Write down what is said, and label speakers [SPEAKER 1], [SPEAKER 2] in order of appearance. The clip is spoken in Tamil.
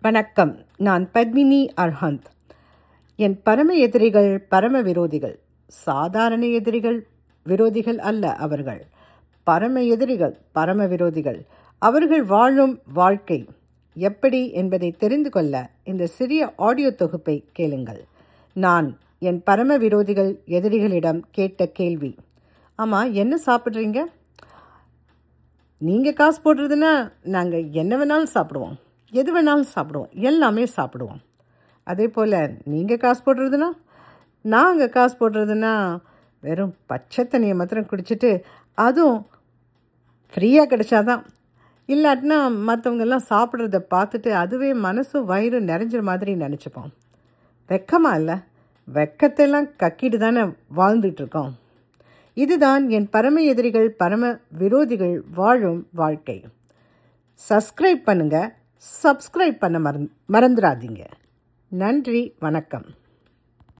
[SPEAKER 1] வணக்கம் நான் பத்மினி அர்ஹந்த் என் பரம எதிரிகள் பரம விரோதிகள் சாதாரண எதிரிகள் விரோதிகள் அல்ல அவர்கள் பரம எதிரிகள் பரம விரோதிகள் அவர்கள் வாழும் வாழ்க்கை எப்படி என்பதை தெரிந்து கொள்ள இந்த சிறிய ஆடியோ தொகுப்பை கேளுங்கள் நான் என் பரம விரோதிகள் எதிரிகளிடம் கேட்ட கேள்வி ஆமாம் என்ன சாப்பிட்றீங்க நீங்கள் காசு போடுறதுன்னா நாங்கள் என்ன வேணாலும் சாப்பிடுவோம் எது வேணாலும் சாப்பிடுவோம் எல்லாமே சாப்பிடுவோம் அதே போல் நீங்கள் காசு போடுறதுன்னா நாங்கள் காசு போடுறதுன்னா வெறும் பச்சை தண்ணியை மாத்திரம் குடிச்சிட்டு அதுவும் ஃப்ரீயாக கிடைச்சாதான் இல்லாட்டினா மற்றவங்கெல்லாம் சாப்பிட்றத பார்த்துட்டு அதுவே மனசும் வயிறும் நிறைஞ்ச மாதிரி நினச்சிப்போம் வெக்கமா இல்லை வெக்கத்தெல்லாம் கக்கிட்டு தானே வாழ்ந்துட்டு இருக்கோம் இதுதான் என் பரம எதிரிகள் பரம விரோதிகள் வாழும் வாழ்க்கை சப்ஸ்கிரைப் பண்ணுங்க சப்ஸ்கிரைப் பண்ண மறந் மறந்துடாதீங்க நன்றி வணக்கம்